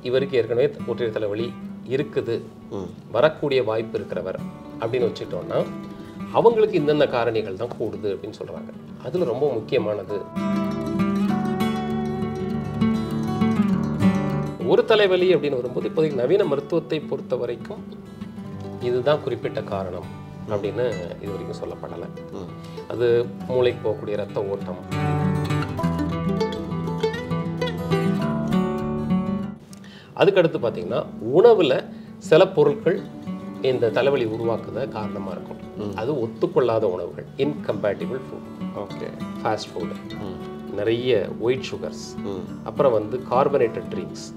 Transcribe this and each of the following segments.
இவருக்கு ஏற்கனவே ஒற்றை தலைவலி இருக்குது வரக்கூடிய வாய்ப்பு இருக்கிறவர் அப்படின்னு வச்சுட்டோம்னா அவங்களுக்கு இந்தந்த காரணிகள் தான் கூடுது அப்படின்னு சொல்றாங்க அதுல ரொம்ப முக்கியமானது ஒரு தலைவலி அப்படின்னு வரும்போது இப்போதைக்கு நவீன மருத்துவத்தை பொறுத்த வரைக்கும் இதுதான் குறிப்பிட்ட காரணம் அப்படின்னு இது வரைக்கும் சொல்லப்படலை அது மூளைக்கு போகக்கூடிய ரத்த ஓட்டம் அதுக்கடுத்து பார்த்தீங்கன்னா உணவில் சில பொருட்கள் இந்த தலைவலி உருவாக்குத காரணமாக இருக்கும் அது ஒத்துக்கொள்ளாத உணவுகள் incompatible food okay fast food நிறைய ஒயிட் சுகர்ஸ் அப்புறம் வந்து கார்பனேட்டட் ட்ரிங்க்ஸ்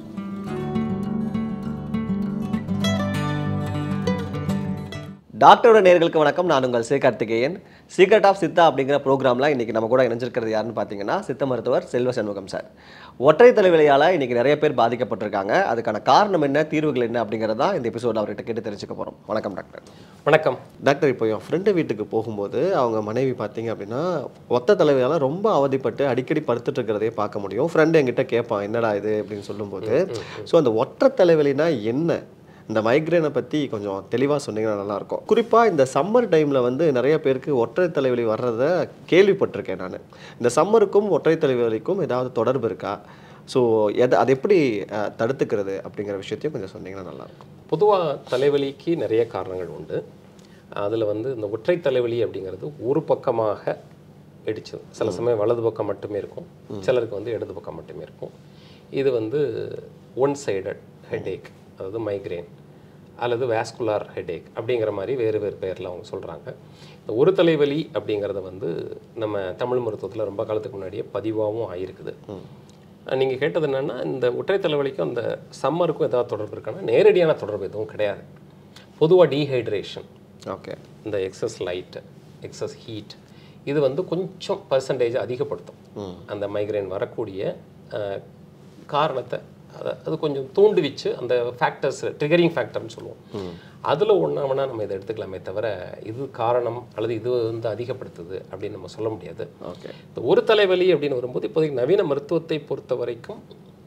டாக்டரோட நேர்களுக்கு வணக்கம் நான் உங்கள் சிவகார்த்திகேயன் சீக்ரெட் ஆஃப் சித்தா அப்படிங்கிற ப்ரோக்ராம்ல இன்னைக்கு நம்ம கூட இணைஞ்சிருக்கிறது யாருன்னு பார்த்தீங்கன்னா சித்த மருத்துவர் செல்வ சண்முகம் சார் ஒற்றை தலைவலியால் இன்னைக்கு நிறைய பேர் பாதிக்கப்பட்டிருக்காங்க அதுக்கான காரணம் என்ன தீர்வுகள் என்ன அப்படிங்கிறதா இந்த எபிசோட் அவர்கிட்ட கேட்டு தெரிஞ்சுக்க போகிறோம் வணக்கம் டாக்டர் வணக்கம் டாக்டர் இப்போ என் ஃப்ரெண்டு வீட்டுக்கு போகும்போது அவங்க மனைவி பார்த்தீங்க அப்படின்னா ஒத்த தலைவலியால் ரொம்ப அவதிப்பட்டு அடிக்கடி படுத்துட்டு இருக்கிறதே பார்க்க முடியும் ஃப்ரெண்டு என்கிட்ட கேட்பான் என்னடா இது அப்படின்னு சொல்லும்போது ஸோ அந்த ஒற்றை தலைவலினா என்ன இந்த மைக்ரேனை பற்றி கொஞ்சம் தெளிவாக சொன்னீங்கன்னா நல்லாயிருக்கும் குறிப்பாக இந்த சம்மர் டைமில் வந்து நிறைய பேருக்கு ஒற்றை தலைவலி வர்றத கேள்விப்பட்டிருக்கேன் நான் இந்த சம்மருக்கும் ஒற்றை தலைவலிக்கும் ஏதாவது தொடர்பு இருக்கா ஸோ எதை அதை எப்படி அஹ், தடுத்துக்கிறது அப்படிங்கிற விஷயத்தையும் கொஞ்சம் சொன்னீங்கன்னா நல்லாயிருக்கும் பொதுவாக தலைவலிக்கு நிறைய காரணங்கள் உண்டு அதில் வந்து இந்த ஒற்றை தலைவலி அப்படிங்கிறது ஒரு பக்கமாக இடிச்சு சில சமயம் வலது பக்கம் மட்டுமே இருக்கும் சிலருக்கு வந்து இடது பக்கம் மட்டுமே இருக்கும் இது வந்து ஒன் சைடட் ஹெடேக் அதாவது மைக்ரேன் அல்லது வேஸ்குலார் ஹெடேக் அப்படிங்கிற மாதிரி வேறு வேறு பெயரில் அவங்க சொல்கிறாங்க இந்த ஒரு தலைவலி அப்படிங்கிறத வந்து நம்ம தமிழ் மருத்துவத்தில் ரொம்ப காலத்துக்கு முன்னாடியே பதிவாகவும் ஆயிருக்குது நீங்கள் கேட்டது என்னென்னா இந்த ஒற்றை தலைவலிக்கும் அந்த சம்மருக்கும் ஏதாவது தொடர்பு இருக்கான்னா நேரடியான தொடர்பு எதுவும் கிடையாது பொதுவாக டீஹைட்ரேஷன் ஓகே இந்த எக்ஸஸ் லைட் எக்ஸஸ் ஹீட் இது வந்து கொஞ்சம் பர்சன்டேஜ் அதிகப்படுத்தும் அந்த மைக்ரைன் வரக்கூடிய அஹ், காரணத்தை அதை அது கொஞ்சம் தூண்டுவிச்சு அந்த ஃபேக்டர்ஸ் ட்ரிகரிங் ஃபேக்டர்னு சொல்லுவோம் அதில் ஒன்றா வேணால் நம்ம இதை எடுத்துக்கலாமே தவிர இது காரணம் அல்லது இது வந்து அதிகப்படுத்துது அப்படின்னு நம்ம சொல்ல முடியாது ஓகே இந்த ஒரு தலைவலி அப்படின்னு வரும்போது இப்போதைக்கு நவீன மருத்துவத்தை பொறுத்த வரைக்கும்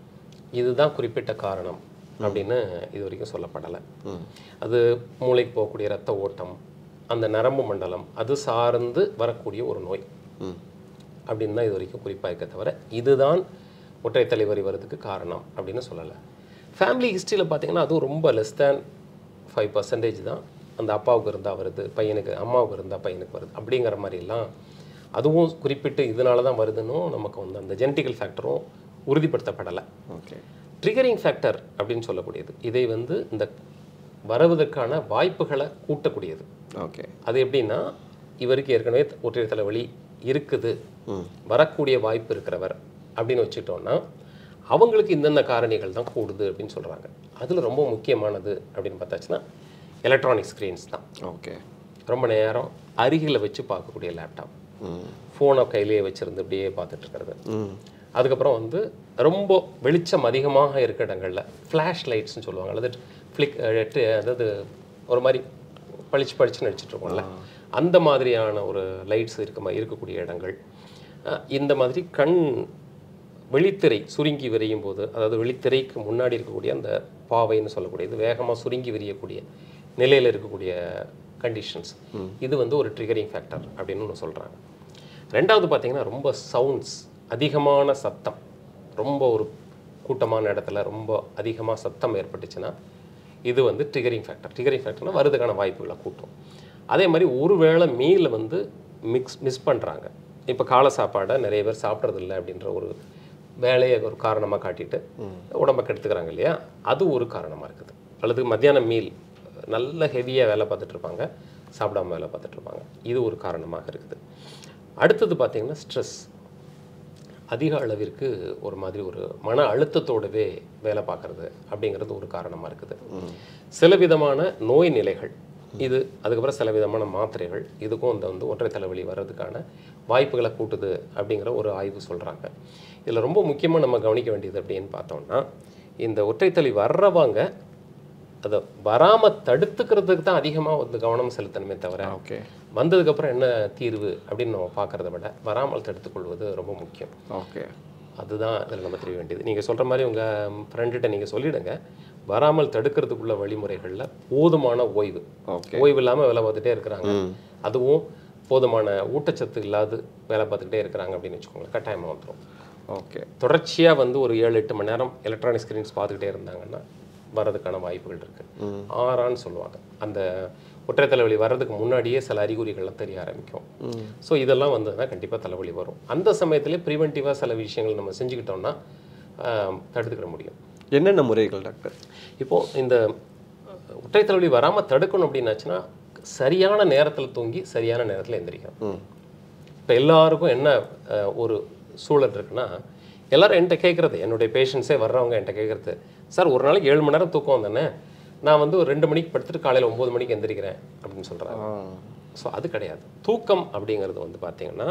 இதுதான் குறிப்பிட்ட காரணம் அப்படின்னு இது வரைக்கும் சொல்லப்படலை அது மூளைக்கு போகக்கூடிய ரத்த ஓட்டம் அந்த நரம்பு மண்டலம் அது சார்ந்து வரக்கூடிய ஒரு நோய் ம் அப்படின்னு தான் இது வரைக்கும் குறிப்பாக இருக்க தவிர இதுதான் ஒற்றை தலைவலி வர்றதுக்கு காரணம் அப்படின்னு சொல்லலை ஃபேமிலி ஹிஸ்ட்ரியில் பார்த்தீங்கன்னா அதுவும் ரொம்ப லெஸ் தேன் ஃபைவ் பர்சன்டேஜ் தான் அந்த அப்பாவுக்கு இருந்தால் வருது பையனுக்கு அம்மாவுக்கு இருந்தால் பையனுக்கு வருது அப்படிங்கிற மாதிரிலாம் அதுவும் குறிப்பிட்டு இதனால தான் வருதுன்னும் நமக்கு வந்து அந்த ஜெனட்டிக்கல் ஃபேக்டரும் உறுதிப்படுத்தப்படலை ஓகே ட்ரிகரிங் ஃபேக்டர் அப்படின்னு சொல்லக்கூடியது இதை வந்து இந்த வருவதற்கான வாய்ப்புகளை கூட்டக்கூடியது ஓகே அது எப்படின்னா இவருக்கு ஏற்கனவே ஒற்றை தலைவலி இருக்குது வரக்கூடிய வாய்ப்பு இருக்கிறவர் அப்படின்னு வச்சுட்டோம்னா அவங்களுக்கு இந்தந்த காரணிகள் தான் கூடுது அப்படின்னு சொல்கிறாங்க அதில் ரொம்ப முக்கியமானது அப்படின்னு பார்த்தாச்சுன்னா எலக்ட்ரானிக் ஸ்க்ரீன்ஸ் தான் ஓகே ரொம்ப நேரம் அருகில் வச்சு பார்க்கக்கூடிய லேப்டாப் ம் ஃபோனை கையிலேயே வச்சுருந்து இப்படியே பார்த்துட்டு இருக்கிறது ம் அதுக்கப்புறம் வந்து ரொம்ப வெளிச்சம் அதிகமாக இருக்க இடங்களில் ஃப்ளாஷ் லைட்ஸ்னு சொல்லுவாங்க அல்லது ஃப்ளிக் அதாவது ஒரு மாதிரி பளிச்சு பளிச்சுன்னு அடிச்சிட்டு இருக்கோம்ல அந்த மாதிரியான ஒரு லைட்ஸ் இருக்க மா- இருக்கக்கூடிய இடங்கள் அஹ் இந்த மாதிரி கண் வெளித்திரை சுருங்கி விரியும் போது அதாவது வெளித்திரைக்கு முன்னாடி இருக்கக்கூடிய அந்த பாவைன்னு சொல்லக்கூடியது வேகமாக சுருங்கி விரியக்கூடிய நிலையில் இருக்கக்கூடிய கண்டிஷன்ஸ் இது வந்து ஒரு ட்ரிகரிங் ஃபேக்டர் அப்படின்னு ஒன்று சொல்கிறாங்க ரெண்டாவது பார்த்தீங்கன்னா ரொம்ப சவுண்ட்ஸ் அதிகமான சத்தம் ரொம்ப ஒரு கூட்டமான இடத்துல ரொம்ப அதிகமாக சத்தம் ஏற்பட்டுச்சுன்னா இது வந்து ட்ரிகரிங் ஃபேக்டர் ட்ரிகரிங் ஃபேக்டர்னா வரதுக்கான வாய்ப்புகளை கூட்டும் அதே மாதிரி ஒருவேளை மீலை வந்து மிக்ஸ் மிஸ் பண்ணுறாங்க இப்போ காலை சாப்பாடை நிறைய பேர் சாப்பிட்றதில்ல அப்படின்ற ஒரு வேலையை ஒரு காரணமாக காட்டிட்டு உடம்பை கெடுத்துக்கிறாங்க இல்லையா அது ஒரு காரணமாக இருக்குது அல்லது மத்தியானம் மீல் நல்ல ஹெவியாக வேலை பார்த்துட்டு இருப்பாங்க சாப்பிடாம வேலை பார்த்துட்டு இருப்பாங்க இது ஒரு காரணமாக இருக்குது அடுத்தது பார்த்தீங்கன்னா ஸ்ட்ரெஸ் அதிக அளவிற்கு ஒரு மாதிரி ஒரு மன அழுத்தத்தோடவே வேலை பார்க்கறது அப்படிங்கிறது ஒரு காரணமாக இருக்குது சில விதமான நோய் நிலைகள் இது அதுக்கப்புறம் சில விதமான மாத்திரைகள் இதுக்கும் இந்த வந்து ஒற்றை தலைவலி வர்றதுக்கான வாய்ப்புகளை கூட்டுது அப்படிங்கிற ஒரு ஆய்வு சொல்கிறாங்க இதில் ரொம்ப முக்கியமாக நம்ம கவனிக்க வேண்டியது அப்படின்னு பார்த்தோம்னா இந்த ஒற்றைத்தலி வர்றவங்க அதை வராமல் தடுத்துக்கிறதுக்கு தான் அதிகமாக வந்து கவனம் செலுத்தணுமே தவிர ஓகே வந்ததுக்கப்புறம் என்ன தீர்வு அப்படின்னு நம்ம பார்க்கறத விட வராமல் தடுத்துக்கொள்வது ரொம்ப முக்கியம் ஓகே அதுதான் இதில் நம்ம தெரிய வேண்டியது நீங்கள் சொல்கிற மாதிரி உங்கள் ஃப்ரெண்டுகிட்ட நீங்கள் சொல்லிடுங்க வராமல் தடுக்கிறதுக்குள்ள வழிமுறைகளில் போதுமான ஓய்வு ஓகே ஓய்வு இல்லாமல் வேலை பார்த்துட்டே இருக்கிறாங்க அதுவும் போதுமான ஊட்டச்சத்து இல்லாது வேலை பார்த்துக்கிட்டே இருக்கிறாங்க அப்படின்னு வச்சுக்கோங்களேன் கட்டாயமாக வந்துடும் ஓகே தொடர்ச்சியாக வந்து ஒரு ஏழு எட்டு மணி நேரம் எலக்ட்ரானிக் ஸ்க்ரீன்ஸ் பார்த்துக்கிட்டே இருந்தாங்கன்னா வர்றதுக்கான வாய்ப்புகள் இருக்குது ஆறான்னு சொல்லுவாங்க அந்த ஒற்றை தலைவலி வர்றதுக்கு முன்னாடியே சில அறிகுறிகள்லாம் தெரிய ஆரம்பிக்கும் ஸோ இதெல்லாம் வந்ததுன்னா கண்டிப்பாக தலைவலி வரும் அந்த சமயத்திலே ப்ரிவென்டிவாக சில விஷயங்கள் நம்ம செஞ்சுக்கிட்டோம்னா ஆஹ், தடுத்துக்கிற முடியும் என்னென்ன முறைகள் டாக்டர் இப்போது இந்த ஒற்றை தலைவலி வராமல் தடுக்கணும் அப்படின்னாச்சுன்னா சரியான நேரத்தில் தூங்கி சரியான நேரத்தில் எந்திரிக்கணும் ம் இப்போ எல்லாருக்கும் என்ன அஹ், ஒரு சூழல் இருக்குன்னா எல்லாரும் என்கிட்ட கேட்குறது என்னுடைய பேஷண்ட்ஸே வர்றவங்க என்கிட்ட கேட்குறது சார் ஒரு நாளைக்கு ஏழு மணி நேரம் தூக்கம் தானே நான் வந்து ஒரு ரெண்டு மணிக்கு படுத்துட்டு காலையில் ஒம்பது மணிக்கு எந்திரிக்கிறேன் அப்படின்னு சொல்கிறாங்க ஆ ஸோ அது கிடையாது தூக்கம் அப்படிங்கிறது வந்து பார்த்தீங்கன்னா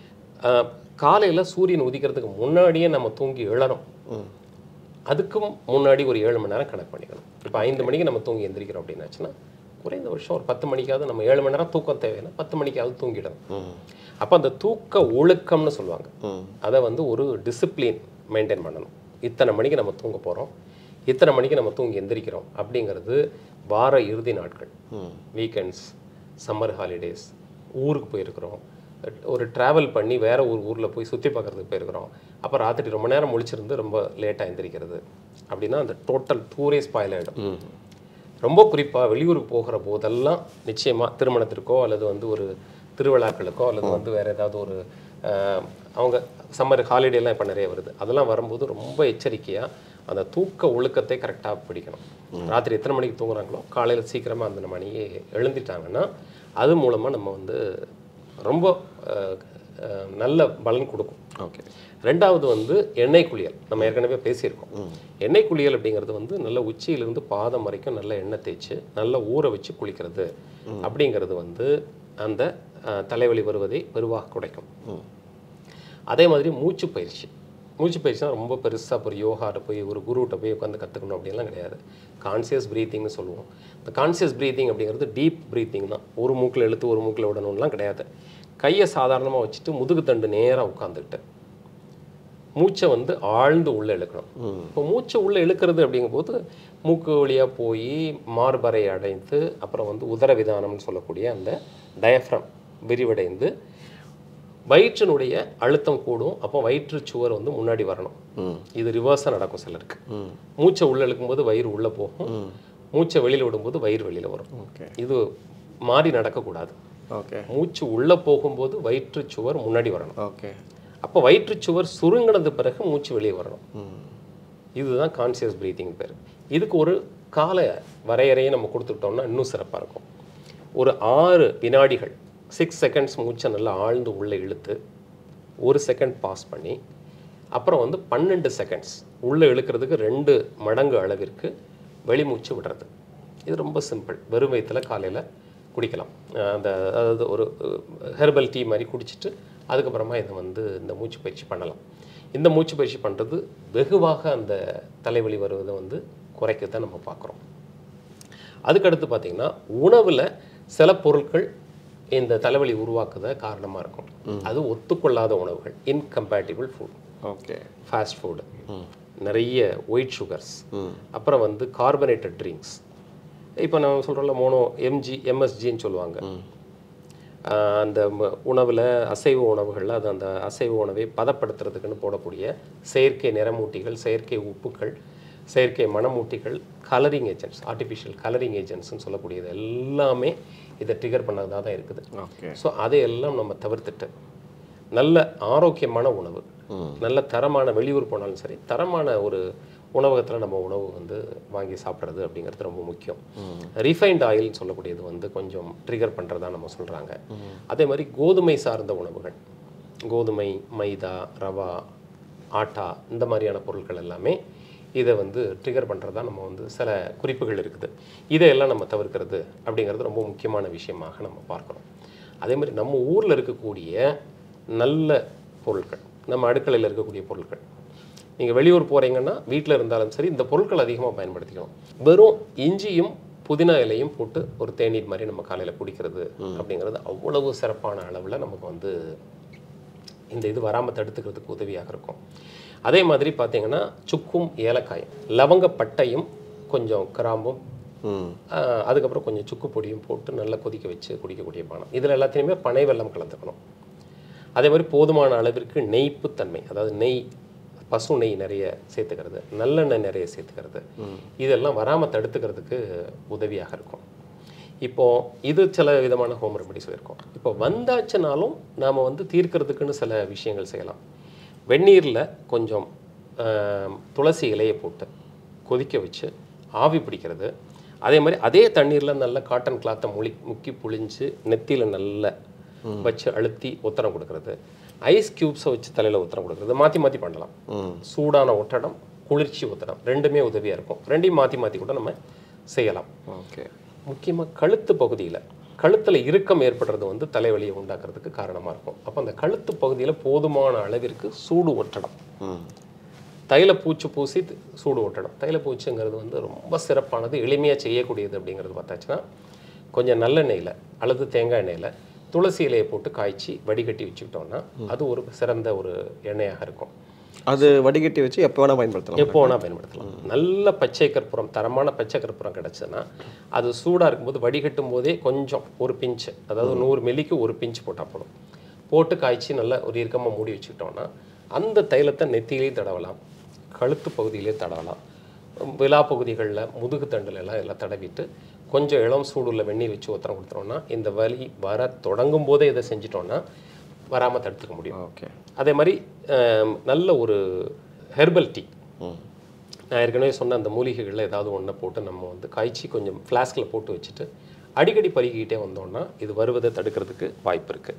காலையில் சூரியன் உதிக்கிறதுக்கு முன்னாடியே நம்ம தூங்கி எழணும் ம் அதுக்கும் முன்னாடி ஒரு ஏழு மணி நேரம் கணக்கு பண்ணிக்கணும் இப்போ ஐந்து மணிக்கு நம்ம தூங்கி எந்திரிக்கிறோம் அப்படின்னாச்சுன்னா குறைந்த வருஷம் ஒரு பத்து மணிக்காவது நம்ம ஏழு மணி நேரம் தூக்கம் தேவைன்னா பத்து மணிக்காவது தூங்கிடணும் ம் அப்போ அந்த தூக்க ஒழுக்கம்னு சொல்லுவாங்க ம் அதை வந்து ஒரு டிசிப்ளின் மெயின்டைன் பண்ணணும் இத்தனை மணிக்கு நம்ம தூங்க போகிறோம் இத்தனை மணிக்கு நம்ம தூங்கி எந்திரிக்கிறோம் அப்படிங்கிறது வார இறுதி நாட்கள் ம் வீக்கெண்ட்ஸ் சம்மர் ஹாலிடேஸ் ஊருக்கு போயிருக்கிறோம் ஒரு ட்ராவல் பண்ணி வேற ஒரு ஊரில் போய் சுற்றி பார்க்கறதுக்கு போயிருக்கிறோம் அப்போ ராத்திரி ரொம்ப நேரம் முழிச்சிருந்து ரொம்ப லேட்டாக எந்திரிக்கிறது அப்படின்னா அந்த டோட்டல் டூரே ஸ்பாயில் ஆகிடும் ம் ரொம்ப குறிப்பாக வெளியூருக்கு போகிற போதெல்லாம் நிச்சயமாக திருமணத்திற்கோ அல்லது வந்து ஒரு திருவிழாக்களுக்கோ அல்லது வந்து வேற ஏதாவது ஒரு ஆஹ், அவங்க சம்மர் ஹாலிடேலாம் இப்போ நிறைய வருது அதெல்லாம் வரும்போது ரொம்ப எச்சரிக்கையாக அந்த தூக்க ஒழுக்கத்தை கரெக்டாக பிடிக்கணும் ராத்திரி எத்தனை மணிக்கு தூங்குறாங்களோ காலையில் சீக்கிரமாக அந்த மணியே எழுந்திட்டாங்கன்னா அது மூலமாக நம்ம வந்து ரொம்ப ஆஹ், ஆஹ், நல்ல பலன் கொடுக்கும் ஓகே ரெண்டாவது வந்து எண்ணெய் குளியல் நம்ம ஏற்கனவே பேசியிருக்கோம் எண்ணெய் குளியல் அப்படிங்கிறது வந்து நல்ல உச்சியிலிருந்து பாதம் வரைக்கும் நல்ல எண்ணெய் தேய்ச்சி நல்லா ஊற வச்சு குளிக்கிறது அப்படிங்கிறது வந்து அந்த அஹ், தலைவலி வருவதை வெறுவாக குறைக்கும் ம் அதே மாதிரி மூச்சு பயிற்சி மூச்சு பயிற்சினா ரொம்ப பெருசாக ஒரு யோகாட்ட போய் ஒரு குருகிட்ட போய் உட்காந்து கற்றுக்கணும் அப்படின்லாம் கிடையாது கான்சியஸ் ப்ரீத்திங்னு சொல்லுவோம் இந்த கான்சியஸ் ப்ரீத்திங் அப்படிங்கிறது டீப் ப்ரீத்திங் தான் ஒரு மூக்கில் இழுத்து ஒரு மூக்கில் விடணும்லாம் கிடையாது கையை சாதாரணமாக வச்சுட்டு முதுகு தண்டு நேராக உட்காந்துக்கிட்டு மூச்சை வந்து ஆழ்ந்து உள்ளே இழுக்கணும் இப்போ மூச்சை உள்ளே இழுக்கிறது அப்படிங்கும்போது மூக்கு வழியாக போய் மார்பறை அடைந்து அப்புறம் வந்து உதரவிதானம்னு சொல்லக்கூடிய அந்த டயஃப்ரம் விரிவடைந்து வயிற்றினுடைய அழுத்தம் கூடும் அப்போ வயிற்று சுவர் வந்து முன்னாடி வரணும் ம் இது ரிவர்ஸாக நடக்கும் சிலருக்கு ம் மூச்சை உள்ளே இழுக்கும்போது வயிறு உள்ளே போகும் ம் மூச்சை வெளியில் விடும்போது வயிறு வெளியில் வரும் ஓகே இது மாறி நடக்கக்கூடாது ஓகே மூச்சு உள்ளே போகும்போது வயிற்று சுவர் முன்னாடி வரணும் ஓகே அப்போ வயிற்று சுவர் சுருங்கினது பிறகு மூச்சு வெளியே வரணும் ம் இதுதான் கான்சியஸ் ப்ரீத்திங் பேர் இதுக்கு ஒரு கால வரையறையை நம்ம கொடுத்துட்டோம்னா இன்னும் சிறப்பாக இருக்கும் ஒரு ஆறு வினாடிகள் சிக்ஸ் செகண்ட்ஸ் மூச்சை நல்லா ஆழ்ந்து உள்ளே இழுத்து ஒரு செகண்ட் பாஸ் பண்ணி அப்புறம் வந்து பன்னெண்டு செகண்ட்ஸ் உள்ளே இழுக்கிறதுக்கு ரெண்டு மடங்கு அளவிற்கு வெளிமூச்சு விடுறது இது ரொம்ப சிம்பிள் வெறும் வயிற்றுல காலையில் குடிக்கலாம் அஹ் அந்த அதாவது ஒரு ஹெர்பல் டீ மாதிரி குடிச்சிட்டு அதுக்கப்புறமா இதை வந்து இந்த மூச்சு பயிற்சி பண்ணலாம் இந்த மூச்சு பயிற்சி பண்ணுறது வெகுவாக அந்த தலைவலி வருவதை வந்து குறைக்க தான் நம்ம பார்க்குறோம் அதுக்கடுத்து பார்த்தீங்கன்னா உணவில் சில பொருட்கள் இந்த தலைவலி உருவாக்குத காரணமாக இருக்கும் அது ஒத்துக்கொள்ளாத உணவுகள் incompatible food okay fast food ம் நிறைய ஒயிட் சுகர்ஸ் ம் அப்புறம் வந்து கார்பனேட்டட் ட்ரிங்க்ஸ் இப்போ நம்ம சொல்கிறோம்ல மோனோ எம்ஜி எம்எஸ்ஜின்னு சொல்லுவாங்க ஆஹ் அந்த ம- உணவில் அசைவ உணவுகளில் அது அந்த அசைவ உணவை பதப்படுத்துறதுக்குன்னு போடக்கூடிய செயற்கை நிறமூட்டிகள் செயற்கை உப்புக்கள் செயற்கை மணமூட்டிகள் கலரிங் ஏஜென்ட்ஸ் ஆர்டிஃபிஷியல் கலரிங் ஏஜென்ட்ஸ்னு சொல்லக்கூடியது எல்லாமே இதை ட்ரிகர் பண்ணதாக தான் இருக்குது ஓகே ஸோ அதையெல்லாம் நம்ம தவிர்த்துட்டு நல்ல ஆரோக்கியமான உணவு ம் நல்ல தரமான வெளியூர் போனாலும் சரி தரமான ஒரு உணவகத்தில் நம்ம உணவு வந்து வாங்கி சாப்பிட்றது அப்படிங்கிறது ரொம்ப முக்கியம் ரீஃபைண்ட் ஆயில்னு சொல்லக்கூடியது வந்து கொஞ்சம் ட்ரிகர் பண்ணுறதா நம்ம சொல்கிறாங்க அதே மாதிரி கோதுமை சார்ந்த உணவுகள் கோதுமை மைதா ரவா ஆட்டா இந்த மாதிரியான பொருட்கள் எல்லாமே இதை வந்து ட்ரிகர் பண்ணுறதா நம்ம வந்து சில குறிப்புகள் இருக்குது இதையெல்லாம் நம்ம தவிர்க்கிறது அப்படிங்கிறது ரொம்ப முக்கியமான விஷயமாக நம்ம பார்க்குறோம் அதே மாதிரி நம்ம ஊரில் இருக்கக்கூடிய நல்ல பொருட்கள் நம்ம அடுக்கலையில் இருக்கக்கூடிய பொருட்கள் நீங்கள் வெளியூர் போகிறீங்கன்னா வீட்டில் இருந்தாலும் சரி இந்த பொருட்கள் அதிகமாக பயன்படுத்திக்கணும் வெறும் இஞ்சியும் புதினா இலையும் போட்டு ஒரு தேநீர் மாதிரி நம்ம காலையில் குடிக்கிறது அப்படிங்கிறது அவ்வளவு சிறப்பான அளவில் நமக்கு வந்து இந்த இது வராமல் தடுத்துக்கிறதுக்கு உதவியாக இருக்கும் அதே மாதிரி பார்த்தீங்கன்னா சுக்கும் ஏலக்காயும் லவங்கப்பட்டையும் கொஞ்சம் கிராம்பும் ம் ஆஹ், அதுக்கப்புறம் கொஞ்சம் சுக்கு பொடியும் போட்டு நல்லா கொதிக்க வச்சு குடிக்கக்கூடிய பானம் இதில் எல்லாத்தையுமே பனை வெல்லம் கலந்துக்கணும் அதே மாதிரி போதுமான அளவிற்கு நெய்ப்புத்தன்மை அதாவது நெய் பசு நெய் நிறைய சேர்த்துக்கிறது நல்லெண்ணெய் நிறைய சேர்த்துக்கிறது இதெல்லாம் வராமல் தடுத்துக்கிறதுக்கு உதவியாக இருக்கும் இப்போ இது சில விதமான ஹோம் ரெமடிஸ் இருக்கும் இப்போ வந்தாச்சுனாலும் நாம் வந்து தீர்க்கறதுக்குன்னு சில விஷயங்கள் செய்யலாம் வெந்நீரில் கொஞ்சம் ஆம், துளசி இலையை போட்டு கொதிக்க வச்சு ஆவி பிடிக்கிறது அதே மாதிரி அதே தண்ணீரில் நல்ல காட்டன் கிளாத்தை முளி முக்கி புழிஞ்சு நெத்தியில் நல்லா வச்சு அழுத்தி உத்தரம் கொடுக்கறது ஐஸ் க்யூப்ஸை வச்சு தலையில் உத்தரம் கொடுக்கறது மாற்றி மாற்றி பண்ணலாம் ம் சூடான ஒட்டடம் குளிர்ச்சி ஒத்தடம் ரெண்டுமே உதவியாக இருக்கும் ரெண்டையும் மாற்றி மாற்றி கூட நம்ம செய்யலாம் ஓகே முக்கியமாக கழுத்து பகுதியில் கழுத்தில் இறுக்கம் ஏற்படுறது வந்து தலைவலியை உண்டாக்குறதுக்கு காரணமாக இருக்கும் அப்போ அந்த கழுத்து பகுதியில் போதுமான அளவிற்கு சூடு ஒட்டடம் ம் தைலப்பூச்சி பூசி த- சூடு ஒட்டடம் தைலப்பூச்சிங்கிறது வந்து ரொம்ப சிறப்பானது எளிமையாக செய்யக்கூடியது அப்படிங்கிறது பார்த்தாச்சுன்னா கொஞ்சம் நல்லெண்ணெயில் அல்லது தேங்காய் எண்ணெயில் துளசி இலையை போட்டு காய்ச்சி வடிகட்டி வச்சுக்கிட்டோம்னா அது ஒரு சிறந்த ஒரு எண்ணெயாக இருக்கும் அது வடிகட்டி வச்சு எப்போ வேணால் பயன்படுத்தலாம் எப்போ வேணால் பயன்படுத்தலாம் நல்ல பச்சை கற்பூரம் தரமான பச்சை கற்பூரம் கிடச்சுன்னா அது சூடாக இருக்கும்போது வடிகட்டும் போதே கொஞ்சம் ஒரு பிஞ்சு அதாவது நூறு மில்லிக்கு ஒரு பிஞ்சு போட்டால் போதும் போட்டு காய்ச்சி நல்லா ஒரு இறுக்கமாக மூடி வச்சுக்கிட்டோம்னா அந்த தைலத்தை நெத்தியிலையும் தடவலாம் கழுத்து பகுதியிலே தடவலாம் விழா பகுதிகளில் முதுகு தண்டுல எல்லாம் எல்லாம் தடவிட்டு கொஞ்சம் இளம் சூடுள்ள வெந்நீர் வச்சு ஒத்தரம் கொடுத்துட்டோம்னா இந்த வலி வர தொடங்கும் போதே இதை செஞ்சிட்டோம்னா வராமல் தடுத்துக்க முடியும் ஓகே அதே மாதிரி ஆம், நல்ல ஒரு ஹெர்பல் டீ ம் நான் ஏற்கனவே சொன்ன அந்த மூலிகைகளில் ஏதாவது ஒன்றை போட்டு நம்ம வந்து காய்ச்சி கொஞ்சம் ஃப்ளாஸ்கில் போட்டு வச்சுட்டு அடிக்கடி பருகிக்கிட்டே வந்தோம்னா இது வருவதை தடுக்கிறதுக்கு வாய்ப்பு இருக்குது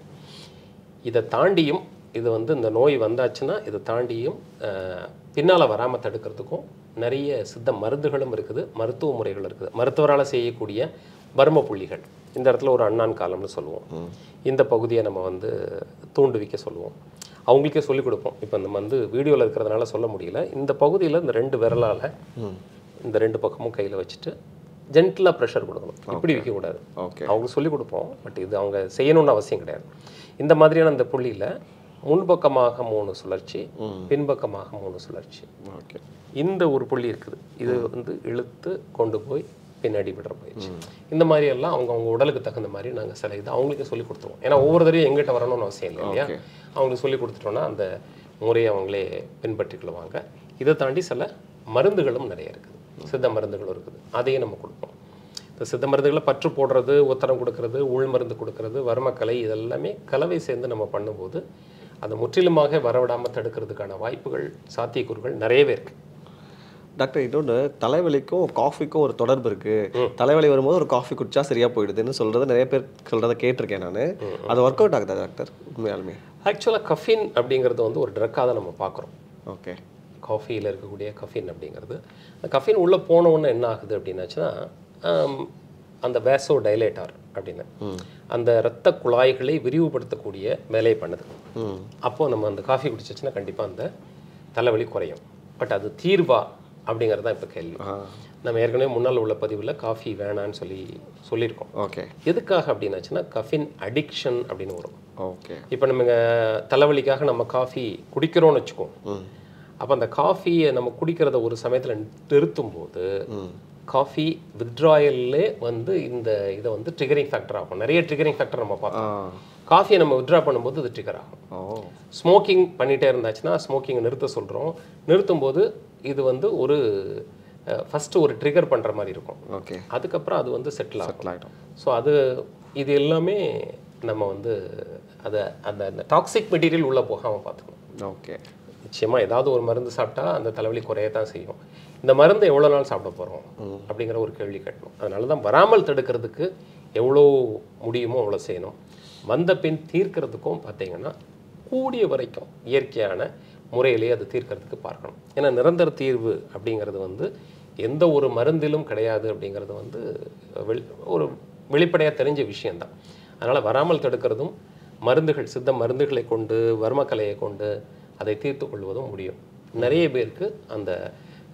இதை தாண்டியும் இது வந்து இந்த நோய் வந்தாச்சுன்னா இதை தாண்டியும் பின்னால் வராமல் தடுக்கிறதுக்கும் நிறைய சித்த மருந்துகளும் இருக்குது மருத்துவ முறைகள் இருக்குது மருத்துவரால் செய்யக்கூடிய பர்ம புள்ளிகள் இந்த இடத்துல ஒரு அண்ணான் காலம்னு சொல்லுவோம் இந்த பகுதியை நம்ம வந்து தூண்டுவிக்க சொல்லுவோம் அவங்களுக்கே சொல்லிக் கொடுப்போம் இப்போ நம்ம வந்து வீடியோவில் இருக்கிறதுனால சொல்ல முடியல இந்த பகுதியில் இந்த ரெண்டு விரலால் ம் இந்த ரெண்டு பக்கமும் கையில் வச்சுட்டு ஜென்டிலாக ப்ரெஷர் கொடுக்கணும் இப்படி வைக்கக்கூடாது ஓகே அவங்களுக்கு சொல்லிக் கொடுப்போம் பட் இது அவங்க செய்யணும்னு அவசியம் கிடையாது இந்த மாதிரியான அந்த புள்ளியில் முன்பக்கமாக மூணு சுழற்சி பின்பக்கமாக மூணு சுழற்சி ஓகே இந்த ஒரு புள்ளி இருக்குது இது வந்து இழுத்து கொண்டு போய் பின்னாடி விடுற பயிற்சி இந்த மாதிரி எல்லாம் அவங்க அவங்க உடலுக்கு தகுந்த மாதிரி நாங்கள் சில இது அவங்களுக்கு சொல்லி கொடுத்துருவோம் ஏன்னா ஒவ்வொரு தடவையும் எங்கிட்ட வரணும்னு அவசியம் இல்லை இல்லையா Okay. அவங்களுக்கு சொல்லி கொடுத்துட்டோம்னா அந்த முறையை அவங்களே பின்பற்றிக்கொள்வாங்க இதை தாண்டி சில மருந்துகளும் நிறைய இருக்குது சித்த மருந்துகளும் இருக்குது அதையும் நம்ம கொடுப்போம் இந்த சித்த மருந்துகளை பற்று போடுறது உத்தரம் கொடுக்கறது உள் மருந்து கொடுக்கறது வர்மக்கலை இதெல்லாமே கலவை சேர்ந்து நம்ம பண்ணும்போது அதை முற்றிலுமாக வரவிடாமல் தடுக்கிறதுக்கான வாய்ப்புகள் சாத்தியக்கூறுகள் நிறையவே இருக்குது டாக்டர் இன்னொன்று தலைவலிக்கும் காஃபிக்கும் ஒரு தொடர்பு இருக்கு தலைவலி வரும்போது ஒரு காஃபி குடிச்சா சரியா போயிடுதுன்னு சொல்றத நிறைய பேர் சொல்றத கேட்டிருக்கேன் நான் அது ஒர்க் அவுட் ஆகுதா டாக்டர் உண்மையாலுமே ஆக்சுவலாக கஃபின் அப்படிங்கிறது வந்து ஒரு ட்ரக்காக தான் நம்ம பார்க்குறோம் ஓகே காஃபியில் இருக்கக்கூடிய கஃபின் அப்படிங்கிறது அந்த கஃபின் உள்ளே போன உடனே என்ன ஆகுது அப்படின்னாச்சுன்னா ஆம், அந்த வேசோ டைலேட்டார் அப்படின்னு அந்த இரத்த குழாய்களை விரிவுபடுத்தக்கூடிய வேலையை பண்ணுது ம் அப்போ நம்ம அந்த காஃபி குடிச்சிச்சுன்னா கண்டிப்பாக அந்த தலைவலி குறையும் பட் அது தீர்வா அப்படிங்கிறது தான் இப்போ கேள்வி ஆ நம்ம ஏற்கனவே முன்னால் உள்ள பதிவில் காஃபி வேணான்னு சொல்லி சொல்லியிருக்கோம் ஓகே எதுக்காக அப்படின்னாச்சுன்னா கஃபின் அடிக்ஷன் அப்படின்னு வரும் ஓகே இப்போ நம்ம இங்க தலைவலிக்காக நம்ம காஃபி குடிக்கிறோம்னு வச்சுக்கோம் ம் அப்போ அந்த காஃபியை நம்ம குடிக்கிறத ஒரு சமயத்தில் நிறுத்தும் போது ம் காஃபி வித்ட்ராயல்லே வந்து இந்த இதை வந்து ட்ரிகரிங் ஃபேக்டர் ஆகும் நிறைய ட்ரிகரிங் ஃபேக்டர் நம்ம ஆ பார்த்தோம் காஃபியை நம்ம வித்ட்ரா பண்ணும்போது அது ட்ரிகர் ஆகும் ஓ ஸ்மோக்கிங் பண்ணிகிட்டே இருந்தாச்சுன்னா ஸ்மோக்கிங்கை நிறுத்த சொல்கிறோம் நிறுத்தும்போது இது வந்து ஒரு ஃபஸ்ட்டு ஒரு ட்ரிகர் பண்ணுற மாதிரி இருக்கும் ஓகே அதுக்கப்புறம் அது வந்து செட்டில் ஆகும் செட்டில் ஆகிடும் ஸோ அது இது எல்லாமே நம்ம வந்து அதை அந்த அந்த டாக்ஸிக் மெட்டீரியல் உள்ளே போகாமல் பார்த்துக்கணும் ஓகே நிச்சயமாக ஏதாவது ஒரு மருந்து சாப்பிட்டா அந்த தலைவலி குறைய தான் செய்யும் இந்த மருந்து எவ்வளோ நாள் சாப்பிட போகிறோம் அப்படிங்கிற ஒரு கேள்வி கேட்கணும் அதனால தான் வராமல் தடுக்கிறதுக்கு எவ்வளோ முடியுமோ அவ்வளோ செய்யணும் வந்த பின் தீர்க்கிறதுக்கும் பார்த்தீங்கன்னா கூடிய வரைக்கும் இயற்கையான முறையிலேயே அது தீர்க்கறதுக்கு பார்க்கணும் ஏன்னா நிரந்தர தீர்வு அப்படிங்கிறது வந்து எந்த ஒரு மருந்திலும் கிடையாது அப்படிங்கிறது வந்து வெளி ஒரு வெளிப்படையாக தெரிஞ்ச விஷயம்தான் அதனால் வராமல் தடுக்கிறதும் மருந்துகள் சித்த மருந்துகளை கொண்டு வர்மக்கலையை கொண்டு அதை தீர்த்து கொள்வதும் முடியும் நிறைய பேருக்கு அந்த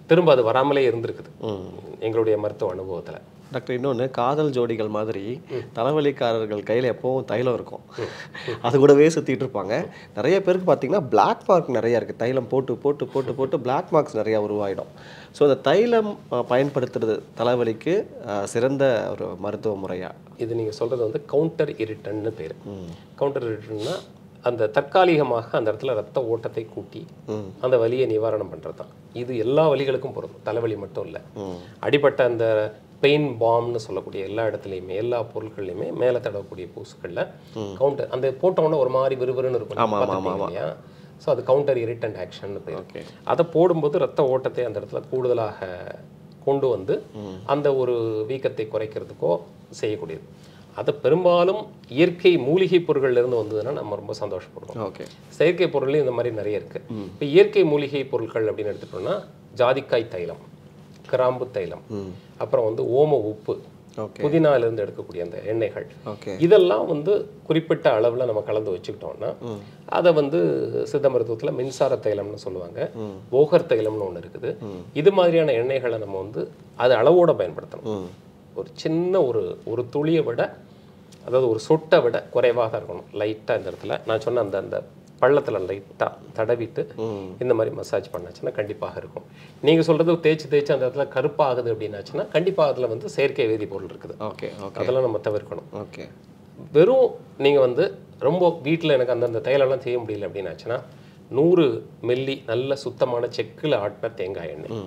திரும்ப அது வராமலே இருந்திருக்குது எங்களுடைய மருத்துவ அனுபவத்தில் டாக்டர் இன்னொன்று காதல் ஜோடிகள் மாதிரி தலைவலிக்காரர்கள் கையில் எப்பவும் தைலம் இருக்கும் அது கூடவே சுற்றிட்டு இருப்பாங்க நிறைய பேருக்கு பார்த்தீங்கன்னா பிளாக் மார்க் நிறைய இருக்குது தைலம் போட்டு போட்டு போட்டு போட்டு பிளாக் மார்க்ஸ் நிறையா உருவாயிடும் ஸோ அந்த தைலம் அஹ், பயன்படுத்துறது தலைவலிக்கு அஹ், சிறந்த ஒரு மருத்துவ முறையா இது நீங்கள் சொல்கிறது வந்து கவுண்டர் இரிட்டன்னு பேர் கவுண்டர் இரிட்டன்னா அந்த தற்காலிகமாக அந்த இடத்துல ரத்த ஓட்டத்தை கூட்டி அந்த வலியை நிவாரணம் பண்ணுறது தான் இது எல்லா வலிகளுக்கும் பொருந்தும் தலைவலி மட்டும் இல்லை அடிப்பட்ட அந்த பெயின் பாம்னு சொல்லக்கூடிய எல்லா இடத்துலையுமே எல்லா பொருட்கள்லையுமே மேலே தடவக்கூடிய பூசுகளில் கவுண்டர் அந்த போட்டோன்னே ஒரு மாதிரி விறுவிறுன்னு இருக்கும் ஆமா, ஆமா, பார்த்திருப்பீங்க இல்லையா ஸோ அது கவுண்டர் இரிட்டன்ட் ஆக்ஷன் பேர் ஓகே அதை போடும்போது ரத்த ஓட்டத்தை அந்த இடத்துல கூடுதலாக கொண்டு வந்து அந்த ஒரு வீக்கத்தை குறைக்கிறதுக்கோ செய்யக்கூடியது அது பெரும்பாலும் இயற்கை மூலிகை பொருள்கள்ல இருந்து வந்ததுன்னா நம்ம ரொம்ப சந்தோஷப்படுவோம் ஓகே செயற்கை பொருள்லையும் இந்த மாதிரி நிறைய இருக்கு இப்போ இயற்கை மூலிகை பொருட்கள் அப்படின்னு எடுத்துட்டோம்னா ஜாதிக்காய் தைலம் கிராம்பு தைலம் அப்புறம் வந்து ஓம உப்பு ஓகே புதினால இருந்து எடுக்கக்கூடிய அந்த எண்ணெய்கள் ஓகே இதெல்லாம் வந்து குறிப்பிட்ட அளவில் நம்ம கலந்து வச்சுக்கிட்டோம்னா அதை வந்து சித்த மருத்துவத்தில் மின்சார தைலம்னு சொல்லுவாங்க போகர் தைலம்னு ஒன்று இருக்குது இது மாதிரியான எண்ணெய்களை நம்ம வந்து அது அளவோட பயன்படுத்தணும் ம் ஒரு சின்ன ஒரு ஒரு துளியை விட அதாவது ஒரு சொட்டை விட குறைவாக தான் இருக்கணும் லைட்டாக இந்த இடத்துல நான் சொன்ன அந்த அந்த பள்ளத்தில் லைட்டாக தடவிட்டு இந்த மாதிரி மசாஜ் பண்ணாச்சுன்னா கண்டிப்பாக இருக்கும் நீங்கள் சொல்கிறது தேய்ச்சி தேய்ச்சி அந்த இடத்துல கருப்பாகுது அப்படின்னாச்சுன்னா கண்டிப்பாக அதில் வந்து செயற்கை வேதிப்பொருள் இருக்குது ஓகே ஓகே அதெல்லாம் நம்ம தவிர்க்கணும் ஓகே வெறும் நீங்கள் வந்து ரொம்ப வீட்டில் எனக்கு அந்தந்த தைலம்லாம் செய்ய முடியல அப்படின்னாச்சுன்னா நூறு மில்லி நல்ல சுத்தமான செக்கில் ஆட்டின தேங்காய் எண்ணெய்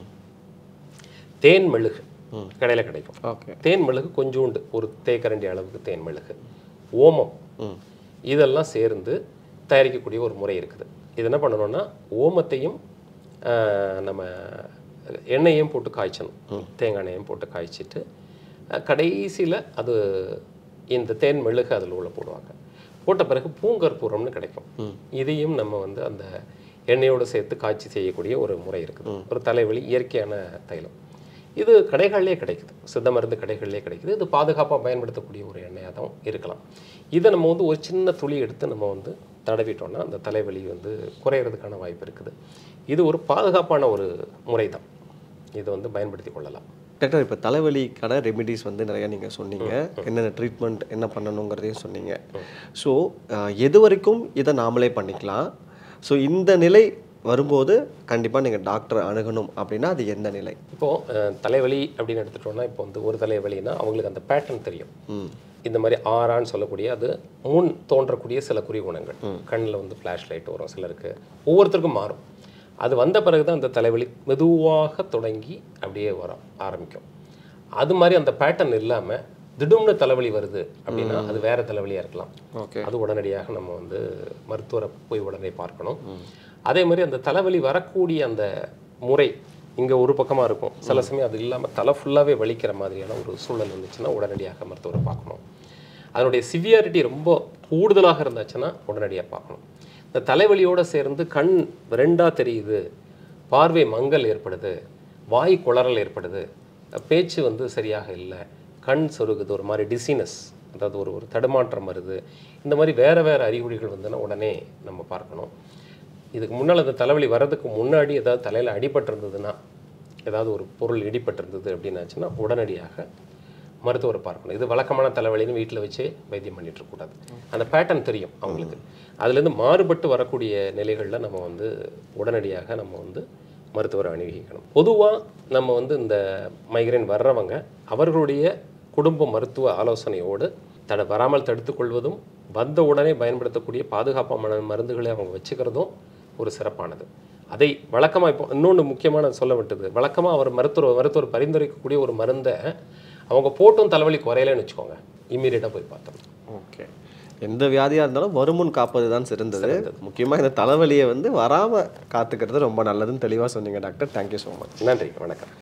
தேன் மெழுகு கடையில் கிடைக்கும் ஓகே தேன் மெழுகு கொஞ்சோண்டு ஒரு தேக்கரண்டி அளவுக்கு தேன் மெழுகு ஓமம் ம் இதெல்லாம் சேர்ந்து தயாரிக்கக்கூடிய ஒரு முறை இருக்குது இது என்ன பண்ணணும்னா ஓமத்தையும் ஆஹ், நம்ம எண்ணெயையும் போட்டு காய்ச்சணும் தேங்காய் எண்ணெயும் போட்டு காய்ச்சிட்டு கடைசியில் அது இந்த தேன் மெழுகு அதில் உள்ள போடுவாங்க போட்ட பிறகு பூங்கற்பூரம்னு கிடைக்கும் இதையும் நம்ம வந்து அந்த எண்ணெயோடு சேர்த்து காய்ச்சி செய்யக்கூடிய ஒரு முறை இருக்குது ஒரு தலைவலி இயற்கையான தைலம் இது கடைகள்லேயே கிடைக்குது சித்த மருந்து கடைகள்லேயே கிடைக்குது இது பாதுகாப்பாக பயன்படுத்தக்கூடிய ஒரு எண்ணெயாக தான் இருக்கலாம் இதை நம்ம வந்து ஒரு சின்ன துளி எடுத்து நம்ம வந்து தடவிட்டோம்னா அந்த தலைவலி வந்து குறையிறதுக்கான வாய்ப்பு இருக்குது இது ஒரு பாதுகாப்பான ஒரு முறை தான் இதை வந்து பயன்படுத்தி கொள்ளலாம் டாக்டர் இப்போ தலைவலிக்கான ரெமிடிஸ் வந்து நிறைய நீங்கள் சொன்னீங்க என்னென்ன ட்ரீட்மெண்ட் என்ன பண்ணணுங்கிறதையும் சொன்னீங்க ஸோ எது வரைக்கும் இதை நாமளே பண்ணிக்கலாம் ஸோ இந்த நிலை வரும்போது கண்டிப்பாக நீங்கள் டாக்டரை அணுகணும் அப்படின்னா அது எந்த நிலை இப்போது தலைவலி அப்படின்னு எடுத்துட்டோம்னா இப்போ வந்து ஒரு தலைவலினா அவங்களுக்கு அந்த பேட்டர்ன் தெரியும் ம் இந்த மாதிரி ஆறான்னு சொல்லக்கூடிய அது முன் தோன்றக்கூடிய சில குறிகுணங்கள் கண்ணில் வந்து ஃப்ளாஷ் லைட் வரும் சிலருக்கு ஒவ்வொருத்தருக்கும் மாறும் அது வந்த பிறகு தான் அந்த தலைவலி மெதுவாக தொடங்கி அப்படியே வர ஆரம்பிக்கும் அது மாதிரி அந்த பேட்டர்ன் இல்லாமல் திடும்னு தலைவலி வருது அப்படின்னா அது வேற தலைவலியாக இருக்கலாம் ஓகே அது உடனடியாக நம்ம வந்து மருத்துவரை போய் உடனே பார்க்கணும் அதே மாதிரி அந்த தலைவலி வரக்கூடிய அந்த முறை இங்கே ஒரு பக்கமாக இருக்கும் சில சமயம் அது இல்லாமல் தலை ஃபுல்லாகவே வலிக்கிற மாதிரியான ஒரு சூழல் வந்துச்சுன்னா உடனடியாக மருத்துவரை பார்க்கணும் அதனுடைய சிவியாரிட்டி ரொம்ப கூடுதலாக இருந்துச்சுன்னா உடனடியாக பார்க்கணும் இந்த தலைவலியோடு சேர்ந்து கண் ரெண்டாக தெரியுது பார்வை மங்கல் ஏற்படுது வாய் குளறல் ஏற்படுது பேச்சு வந்து சரியாக இல்லை கண் சொருகுது ஒரு மாதிரி டிசினஸ் அதாவது ஒரு ஒரு தடுமாற்றம் வருது இந்த மாதிரி வேறு வேறு அறிகுறிகள் வந்துன்னா உடனே நம்ம பார்க்கணும் இதுக்கு முன்னால் அந்த தலைவலி வர்றதுக்கு முன்னாடி ஏதாவது தலையில் அடிபட்டிருந்ததுன்னா ஏதாவது ஒரு பொருள் இடிபட்டிருந்தது அப்படின்னாச்சுன்னா உடனடியாக மருத்துவரை பார்க்கணும் இது வழக்கமான தலைவலின்னு வீட்டில் வச்சு வைத்தியம் பண்ணிட்டு இருக்கக்கூடாது அந்த பேட்டர்ன் தெரியும் அவங்களுக்கு அதுலேருந்து மாறுபட்டு வரக்கூடிய நிலைகளில் நம்ம வந்து உடனடியாக நம்ம வந்து மருத்துவரை அணுகிக்கணும் பொதுவாக நம்ம வந்து இந்த மைக்ரைன் வர்றவங்க அவர்களுடைய குடும்ப மருத்துவ ஆலோசனையோடு தட வராமல் தடுத்துக்கொள்வதும் வந்த உடனே பயன்படுத்தக்கூடிய பாதுகாப்பான மருந்துகளை அவங்க வச்சுக்கிறதும் ஒரு சிறப்பானது அதை வழக்கமாக இப்போ இன்னொன்று முக்கியமான சொல்ல விட்டது வழக்கமாக அவர் மருத்துவர் மருத்துவர் பரிந்துரைக்கக்கூடிய ஒரு மருந்தை அவங்க போட்டும் தலைவலி குறையலன்னு வச்சுக்கோங்க இம்மீடியட்டாக போய் பார்த்தோம் ஓகே எந்த வியாதியாக இருந்தாலும் வருமுன் காப்பது தான் சிறந்தது முக்கியமாக இந்த தலைவலியை வந்து வராமல் காத்துக்கிறது ரொம்ப நல்லதுன்னு தெளிவாக சொன்னீங்க டாக்டர் தேங்க்யூ ஸோ மச் நன்றி வணக்கம்